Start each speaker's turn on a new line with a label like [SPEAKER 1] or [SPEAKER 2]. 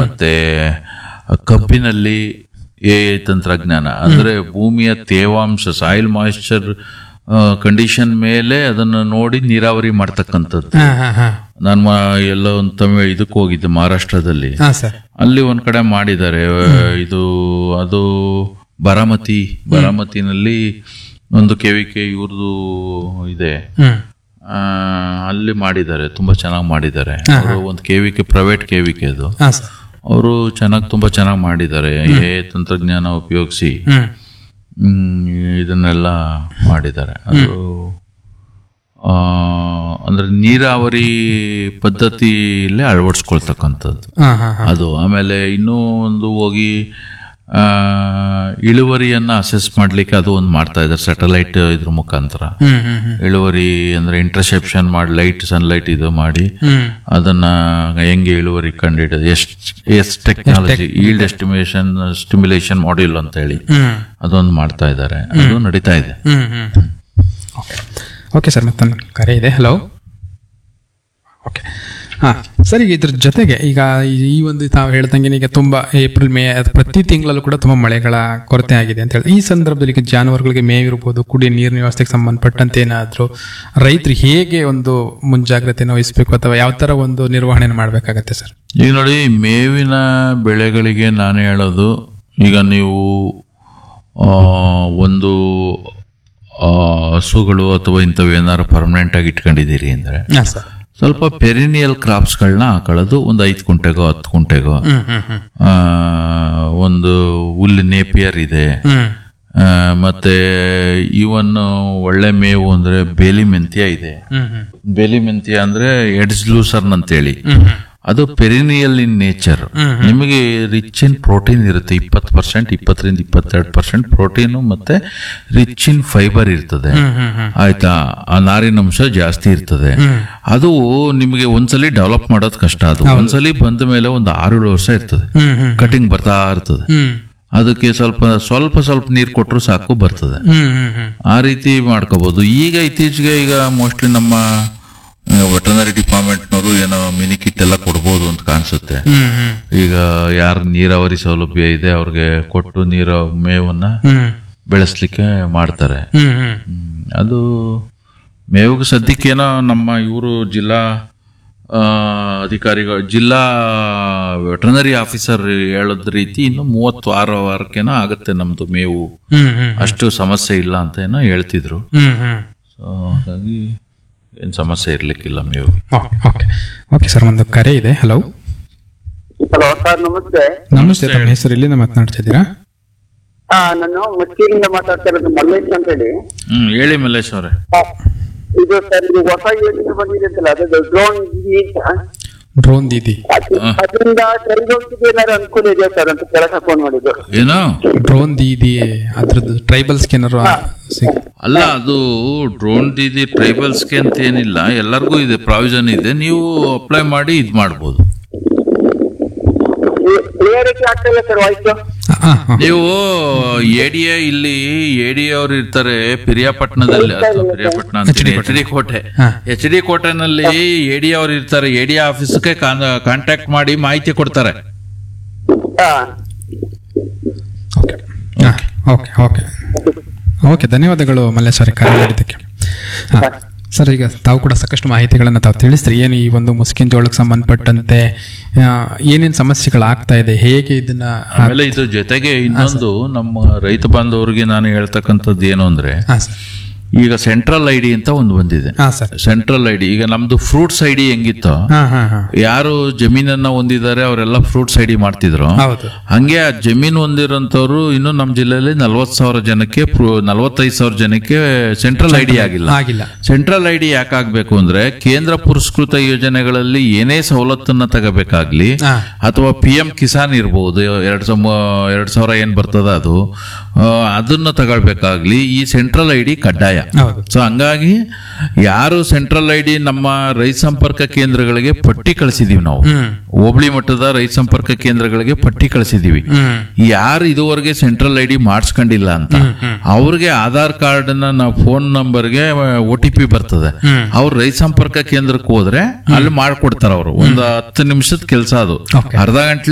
[SPEAKER 1] ಮತ್ತೆ ಕಬ್ಬಿನಲ್ಲಿ ಎ ತಂತ್ರಜ್ಞಾನ ಅಂದ್ರೆ ಭೂಮಿಯ ತೇವಾಂಶ ಸಾಯಿಲ್ ಮಾಯಿಶ್ಚರ್ ಕಂಡೀಷನ್ ಮೇಲೆ ಅದನ್ನು ನೋಡಿ ನೀರಾವರಿ ಮಾಡ್ತಕ್ಕಂಥದ್ದು
[SPEAKER 2] ಹಾ ಹಾ ಹಾ
[SPEAKER 1] ನಾನು ಮಾ- ಎಲ್ಲೋ ಒಂದು ತಮಿಳ್ ಇದಕ್ಕೆ ಹೋಗಿದ್ದೆ ಮಹಾರಾಷ್ಟ್ರದಲ್ಲಿ
[SPEAKER 2] ಹಾ ಸರ್
[SPEAKER 1] ಅಲ್ಲಿ ಒಂದ್ ಕಡೆ ಮಾಡಿದ್ದಾರೆ ಇದು ಅದು ಬಾರಾಮತಿ ಬಾರಾಮತಿನಲ್ಲಿ ಒಂದು ಕೆವಿಕೆ ಇವ್ರದ್ದು ಇದೆ
[SPEAKER 2] ಹ್ಮ್
[SPEAKER 1] ಆ, ಅಲ್ಲಿ ಮಾಡಿದ್ದಾರೆ ತುಂಬಾ ಚೆನ್ನಾಗಿ ಮಾಡಿದ್ದಾರೆ ಅವರು ಒಂದು ಕೆವಿಕೆ ಪ್ರೈವೇಟ್ ಕೆವಿಕೆ ಅದು
[SPEAKER 2] ಹಾ ಸರ್
[SPEAKER 1] ಅವರು ಚೆನ್ನಾಗಿ ತುಂಬಾ ಚೆನ್ನಾಗಿ ಮಾಡಿದ್ದಾರೆ ಎ ತಂತ್ರಜ್ಞಾನ ಉಪಯೋಗಿಸಿ
[SPEAKER 2] ಹ್ಮ್
[SPEAKER 1] ಹ್ಮ್, ಇದನ್ನೆಲ್ಲ ಮಾಡಿದ್ದಾರೆ ಅದು ಆ, ಅಂದ್ರೆ ನೀರಾವರಿ ಪದ್ಧತಿಯಲ್ಲೇ ಅಳವಡಿಸ್ಕೊಳ್ತಕ್ಕಂಥದ್ದು
[SPEAKER 2] ಹಾ ಹಾ ಹಾ
[SPEAKER 1] ಅದು ಆಮೇಲೆ ಇನ್ನೂ ಒಂದು ಹೋಗಿ ಆ, ಇಳುವರಿಯನ್ನ ಅಸೆಸ್ ಮಾಡ್ಲಿಕ್ಕೆ ಅದು ಒಂದು ಮಾಡ್ತಾ ಇದ್ದಾರೆ ಸ್ಯಾಟಲೈಟ್ ಇದ್ರ ಮುಖಾಂತರ
[SPEAKER 2] ಹ್ಮ್ ಹ್ಮ್ ಹ್ಮ್
[SPEAKER 1] ಇಳುವರಿ ಅಂದ್ರೆ ಇಂಟರ್ಸೆಪ್ಷನ್ ಮಾಡಿ ಲೈಟ್ ಸನ್ಲೈಟ್ ಇದು ಮಾಡಿ
[SPEAKER 2] ಹ್ಮ್
[SPEAKER 1] ಅದನ್ನ ಹೆಂಗೆ ಇಳುವರಿ ಕಂಡುಹಿಡಿಯೋದು ಎಷ್ಟು ಎಷ್ಟು technology yield estimation stimulation module ಅಂತ ಹೇಳಿ
[SPEAKER 2] ಹ್ಮ್
[SPEAKER 1] ಅದೊಂದು ಮಾಡ್ತಾ ಇದ್ದಾರೆ ಅದು ನಡೀತಾ ಇದೆ
[SPEAKER 2] ಹ್ಮ್ ಹ್ಮ್ ಓಕೆ ಓಕೆ ಸರ್ ಮತ್ತೊಂದು ಕರೆ ಇದೆ ಹಲೋ ಓಕೆ ಹಾಂ ಸರ್ ಈಗ ಇದ್ರ ಜೊತೆಗೆ ಈಗ ಈ- ಈ ಒಂದು ತಾವು ಹೇಳ್ದಂಗೆ ಈಗ ತುಂಬ ಏಪ್ರಿಲ್ ಮೇ ಅದು ಪ್ರತಿ ತಿಂಗಳಲ್ಲೂ ಕೂಡ ತುಂಬ ಮಳೆಗಳ ಕೊರತೆ ಆಗಿದೆ ಅಂತ ಹೇಳಿ ಈ ಸಂದರ್ಭದಲ್ಲಿ ಈಗ ಜಾನುವಾರುಗಳಿಗೆ ಮೇವಿರ್ಬೋದು ಕುಡಿಯ ನೀರಿನ ವ್ಯವಸ್ಥೆಗೆ ಸಂಬಂಧಪಟ್ಟಂತೆ ಏನಾದರೂ ರೈತರು ಹೇಗೆ ಒಂದು ಮುಂಜಾಗ್ರತೆಯನ್ನು ವಹಿಸಬೇಕು ಅಥವಾ ಯಾವ ಥರ ಒಂದು ನಿರ್ವಹಣೆ ಮಾಡಬೇಕಾಗತ್ತೆ ಸರ್
[SPEAKER 1] ಈಗ ನೋಡಿ ಮೇವಿನ ಬೆಳೆಗಳಿಗೆ ನಾನು ಹೇಳೋದು ಈಗ ನೀವು ಆ, ಒಂದು ಆ, ಹಸುಗಳು ಅಥವಾ ಇಂಥವು ಏನಾರು ಪರ್ಮನೆಂಟ್ ಆಗಿ ಇಟ್ಕೊಂಡಿದ್ದೀರಿ ಅಂದ್ರೆ
[SPEAKER 2] ಹಾಂ ಸರ್
[SPEAKER 1] ಸ್ವಲ್ಪ ಪೆರಿನಿಯಲ್ ಕ್ರಾಪ್ಸ್ಗಳನ್ನ ಹಾಕೊಳ್ಳೋದು ಒಂದು ಐದು ಕುಂಟೆಗೋ ಹತ್ತು ಕುಂಟೆಗೋ
[SPEAKER 2] ಹ್ಮ್ ಹ್ಮ್ ಹ್ಮ್
[SPEAKER 1] ಆ, ಒಂದು ಹುಲ್ಲು ನೇಪಿಯರ್ ಇದೆ
[SPEAKER 2] ಹ್ಮ್
[SPEAKER 1] ಆ, ಮತ್ತೆ ಇವನ್ ಒಳ್ಳೆ ಮೇವು ಅಂದ್ರೆ ಬೇಲಿ ಮೆಂತ್ಯ ಇದೆ
[SPEAKER 2] ಹ್ಮ್ ಹ್ಮ್
[SPEAKER 1] ಬೇಲಿ ಮೆಂತ್ಯ ಅಂದ್ರೆ ಎಡ್ಸ್ ಲೂಸರ್ನ್ ಅಂತೇಳಿ
[SPEAKER 2] ಹ್ಮ್ ಹ್ಮ್
[SPEAKER 1] ಅದು ಪೆರಿನಿಯಲ್ ಇನ್ ನೇಚರ್ ನಿಮಗೆ ರಿಚ್ ಇನ್ ಪ್ರೋಟೀನ್ ಇರುತ್ತೆ ಇಪ್ಪತ್ತು ಪರ್ಸೆಂಟ್ ಇಪ್ಪತ್ತರಿಂದ ಇಪ್ಪತ್ತೆರಡು ಪರ್ಸೆಂಟ್ ಪ್ರೋಟೀನು ಮತ್ತೆ ರಿಚ್ ಇನ್ ಫೈಬರ್ ಇರ್ತದೆ
[SPEAKER 2] ಹ್ಮ್ ಹ್ಮ್ ಹ್ಮ್
[SPEAKER 1] ಆಯ್ತಾ ಆ ನಾರಿನಂಶ ಜಾಸ್ತಿ ಇರ್ತದೆ ಅದು ನಿಮಗೆ ಒಂದ್ಸಲಿ ಡೆವಲಪ್ ಮಾಡೋದು ಕಷ್ಟ ಅದು ಒಂದ್ಸಲಿ ಬಂದ ಮೇಲೆ ಒಂದು ಆರು ಏಳು ವರ್ಷ ಇರ್ತದೆ
[SPEAKER 2] ಹ್ಮ್ ಹ್ಮ್
[SPEAKER 1] ಕಟಿಂಗ್ ಬರ್ತಾ ಇರ್ತದೆ
[SPEAKER 2] ಹ್ಮ್
[SPEAKER 1] ಅದಕ್ಕೆ ಸ್ವಲ್ಪ ಸ್ವಲ್ಪ ಸ್ವಲ್ಪ ನೀರು ಕೊಟ್ಟರು ಸಾಕು ಬರ್ತದೆ
[SPEAKER 2] ಹ್ಮ್ ಹ್ಮ್ ಹ್ಮ್
[SPEAKER 1] ಆ ರೀತಿ ಮಾಡ್ಕೋಬಹುದು ಈಗ ಇತ್ತೀಚೆಗೆ ಈಗ ಮೋಸ್ಟ್ಲಿ ನಮ್ಮ ವೆಟರ್ನರಿ ಡಿಪಾರ್ಟ್ಮೆಂಟ್ನವರು ಏನೋ ಮಿನಿ ಕಿಟ್ ಎಲ್ಲ ಕೊಡ್ಬೋದು ಅಂತ ಕಾಣಿಸುತ್ತೆ
[SPEAKER 2] ಹ್ಮ್ ಹ್ಮ್
[SPEAKER 1] ಈಗ ಯಾರು ನೀರಾವರಿ ಸೌಲಭ್ಯ ಇದೆ ಅವ್ರಿಗೆ ಕೊಟ್ಟು ನೀರ ಮೇವನ್ನ
[SPEAKER 2] ಹ್ಮ್
[SPEAKER 1] ಬೆಳೆಸ್ಲಿಕ್ಕೆ ಮಾಡ್ತಾರೆ
[SPEAKER 2] ಹ್ಮ್ ಹ್ಮ್
[SPEAKER 1] ಹ್ಮ್. ಅದು ಮೇವಿಗೆ ಸದ್ಯಕ್ಕೇನೋ ನಮ್ಮ ಇವರು ಜಿಲ್ಲಾ ಆ, ಅಧಿಕಾರಿಗಳು ಜಿಲ್ಲಾ ವೆಟರ್ನರಿ ಆಫೀಸರ್ ಹೇಳೋದ್ ರೀತಿ ಇನ್ನು ಮೂವತ್ತು ಆರು ವಾರಕ್ಕೇನೋ ಆಗುತ್ತೆ ನಮ್ದು ಮೇವು
[SPEAKER 2] ಹ್ಮ್ ಹ್ಮ್
[SPEAKER 1] ಅಷ್ಟು ಸಮಸ್ಯೆ ಇಲ್ಲ ಅಂತ ಏನೋ ಹೇಳ್ತಿದ್ರು
[SPEAKER 2] ಹ್ಮ್ ಹ್ಮ್
[SPEAKER 1] ಸೊ ಹಾಗಾಗಿ ಏನು ಸಮಸ್ಯೆ ಇರ್ಲಿಕ್ಕಿಲ್ಲ ಮೇವು
[SPEAKER 2] ಓಕೆ ಓಕೆ ಓಕೆ ಸರ್ ಒಂದು ಕರೆ ಇದೆ ಹಲೋ
[SPEAKER 3] ಹಲೋ ಸರ್ ನಮಸ್ತೆ
[SPEAKER 2] ನಮಸ್ತೆ ತಮ್ಮ ಹೆಸರು ಎಲ್ಲಿಂದ ಮಾತನಾಡ್ತಾ ಇದ್ದೀರಾ
[SPEAKER 3] ಆ, ನಾನು ಮಸ್ಕೀರಿಂದ ಮಾತಾಡ್ತಾ ಇರೋದು ಮಲ್ಲೇಶ್ ಅಂತ ಹೇಳಿ
[SPEAKER 1] ಹ್ಮ್ ಹೇಳಿ ಮಲ್ಲೇಶ್ ಅವರೇ
[SPEAKER 3] ಆ, ಇದು ಸರ್ ಇದು ಹೊಸ ಯೋಜನೆ ಬಂದಿದೆ ಅಂತಲ್ಲ ಅದು ಡ್ರೋನ್
[SPEAKER 2] ಡ್ರೋನ್ ದೀದಿ
[SPEAKER 3] ಅದರಿಂದ ಟ್ರೈಬಲ್ಸ್ಗೆ ಏನಾದ್ರು ಅನುಕೂಲ ಇದೆಯಾ ಸರ್ ಅಂತ ಕೇಳಕ್ಕೆ ಫೋನ್ ಮಾಡಿದ್ದು
[SPEAKER 1] ಏನು
[SPEAKER 2] ಡ್ರೋನ್ ದೀದಿ ಅದ್ರದ್ದು ಟ್ರೈಬಲ್ಸ್ಗೆ ಏನಾರು ಸಿಗ್
[SPEAKER 1] ಅಲ್ಲ ಅದು ಡ್ರೋನ್ ದೀದಿ ಟ್ರೈಬಲ್ಸ್ಗೆ ಅಂತ ಏನಿಲ್ಲ ಎಲ್ಲರಿಗೂ ಇದೆ ಪ್ರಾವಿಷನ್ ಇದೆ ನೀವು ಅಪ್ಲೈ ಮಾಡಿ ಇದು ಮಾಡ್ಬೋದು
[SPEAKER 3] ಕ್ಲಿಯರಿಟಿ ಆಗ್ತಾ ಇಲ್ಲ ಸರ್ ವಾಯ್ಸ್
[SPEAKER 2] ಹಾಂ ಹಾಂ
[SPEAKER 1] ನೀವು ಎಡಿಎ ಇಲ್ಲಿ ಎಡಿ ಅವ್ರು ಇರ್ತಾರೆ ಪಿರಿಯಾಪಟ್ಟಣದಲ್ಲಿ ಅಥವಾ ಪಿರಿಯಾಪಟ್ಟಣ ಅಂತ ಎಚ್ ಡಿ ಕೋಟೆ
[SPEAKER 2] ಹಾ.
[SPEAKER 1] ಎಚ್ ಡಿ ಕೋಟೆನಲ್ಲಿ ಎಡಿ ಅವ್ರು ಇರ್ತಾರೆ ಎಡಿ ಆಫೀಸ್ಗೆ ಕಾಂಟ್ಯಾಕ್ಟ್ ಮಾಡಿ ಮಾಹಿತಿ ಕೊಡ್ತಾರೆ
[SPEAKER 3] ಹಾ
[SPEAKER 2] ಓಕೆ ಓಕೆ ಓಕೆ ಓಕೆ ಧನ್ಯವಾದಗಳು ಮಲ್ಲೇಶ್ವರಿ ಕರೆ ಮಾಡಿದ್ದಕ್ಕೆ ಹಾಂ ಸರ್ ಈಗ ತಾವು ಕೂಡ ಸಾಕಷ್ಟು ಮಾಹಿತಿಗಳನ್ನು ತಾವು ತಿಳಿಸ್ರಿ ಏನು ಈ ಒಂದು ಮುಸ್ಕಿನ್ ಜೋಳಕ್ಕೆ ಸಂಬಂಧಪಟ್ಟಂತೆ ಆ, ಏನೇನು ಸಮಸ್ಯೆಗಳಾಗ್ತಾ ಇದೆ ಹೇಗೆ ಇದನ್ನ
[SPEAKER 1] ಆಮೇಲೆ ಇದು ಜೊತೆಗೆ ಇನ್ನೊಂದು ನಮ್ಮ ರೈತ ಬಾಂಧವರಿಗೆ ನಾನು ಹೇಳ್ತಕ್ಕಂಥದ್ದು ಏನು ಅಂದ್ರೆ
[SPEAKER 2] ಹಾಂ ಸರ್
[SPEAKER 1] ಈಗ ಸೆಂಟ್ರಲ್ ಐಡಿ ಅಂತ ಒಂದು ಬಂದಿದೆ
[SPEAKER 2] ಹಾಂ ಸರ್
[SPEAKER 1] ಸೆಂಟ್ರಲ್ ಐಡಿ ಈಗ ನಮ್ದು ಫ್ರೂಟ್ಸ್ ಐಡಿ ಹೆಂಗಿತ್ತೋ
[SPEAKER 2] ಹಾಂ ಹಾಂ ಹಾಂ
[SPEAKER 1] ಯಾರು ಜಮೀನನ್ನ ಹೊಂದಿದ್ದಾರೆ ಅವರೆಲ್ಲ ಫ್ರೂಟ್ಸ್ ಐಡಿ ಮಾಡ್ತಿದ್ರು
[SPEAKER 2] ಹೌದು
[SPEAKER 1] ಹಂಗೆ ಆ ಜಮೀನು ಹೊಂದಿರೋಂಥವ್ರು ಇನ್ನು ನಮ್ಮ ಜಿಲ್ಲೆಯಲ್ಲಿ ನಲ್ವತ್ತು ಸಾವಿರ ಜನಕ್ಕೆ ನಲ್ವತ್ತೈದು ಸಾವಿರ ಜನಕ್ಕೆ ಸೆಂಟ್ರಲ್ ಐಡಿ ಆಗಿಲ್ಲ
[SPEAKER 2] ಆಗಿಲ್ಲ
[SPEAKER 1] ಸೆಂಟ್ರಲ್ ಐಡಿ ಯಾಕೆ ಆಗ್ಬೇಕು ಅಂದ್ರೆ ಕೇಂದ್ರ ಪುರಸ್ಕೃತ ಯೋಜನೆಗಳಲ್ಲಿ ಏನೇ ಸವಲತ್ತನ್ನ ತಗೋಬೇಕಾಗ್ಲಿ
[SPEAKER 2] ಹಾ.
[SPEAKER 1] ಅಥವಾ ಪಿ ಎಂ ಕಿಸಾನ್ ಇರ್ಬೋದು ಎರಡ್ ಸಾವಿರ ಎರಡ್ ಸಾವಿರ ಏನ್ ಬರ್ತದ ಅದು ಆ, ಅದನ್ನ ತಗೊಳ್ಬೇಕಾಗ್ಲಿ ಈ ಸೆಂಟ್ರಲ್ ಐಡಿ ಕಡ್ಡಾಯ
[SPEAKER 2] ಹೌದು
[SPEAKER 1] ಸೊ ಹಂಗಾಗಿ ಯಾರು ಸೆಂಟ್ರಲ್ ಐಡಿ ನಮ್ಮ ರೈತ ಸಂಪರ್ಕ ಕೇಂದ್ರಗಳಿಗೆ ಪಟ್ಟಿ ಕಳಿಸಿದೀವಿ ನಾವು
[SPEAKER 2] ಹ್ಮ್
[SPEAKER 1] ಹೋಬಳಿ ಮಟ್ಟದ ರೈತ ಸಂಪರ್ಕ ಕೇಂದ್ರಗಳಿಗೆ ಪಟ್ಟಿ ಕಳಿಸಿದೀವಿ
[SPEAKER 2] ಹ್ಮ್
[SPEAKER 1] ಯಾರು ಇದುವರೆಗೆ ಸೆಂಟ್ರಲ್ ಐಡಿ ಮಾಡಿಸ್ಕೊಂಡಿಲ್ಲ ಅಂತ ಅವ್ರಿಗೆ ಆಧಾರ್ ಕಾರ್ಡ್ ನ ನಾವು ಫೋನ್ ನಂಬರ್ಗೆ ಒ ಟಿ ಪಿ ಬರ್ತದೆ
[SPEAKER 2] ಹ್ಮ್.
[SPEAKER 1] ಅವ್ರು ರೈತ ಸಂಪರ್ಕ ಕೇಂದ್ರಕ್ಕೆ ಹೋದ್ರೆ ಅಲ್ಲಿ ಮಾಡ್ಕೊಡ್ತಾರ ಅವರು ಒಂದು ಹತ್ತು ನಿಮಿಷದ ಕೆಲಸ ಅದು
[SPEAKER 2] Okay.
[SPEAKER 1] ಅರ್ಧ ಗಂಟೆ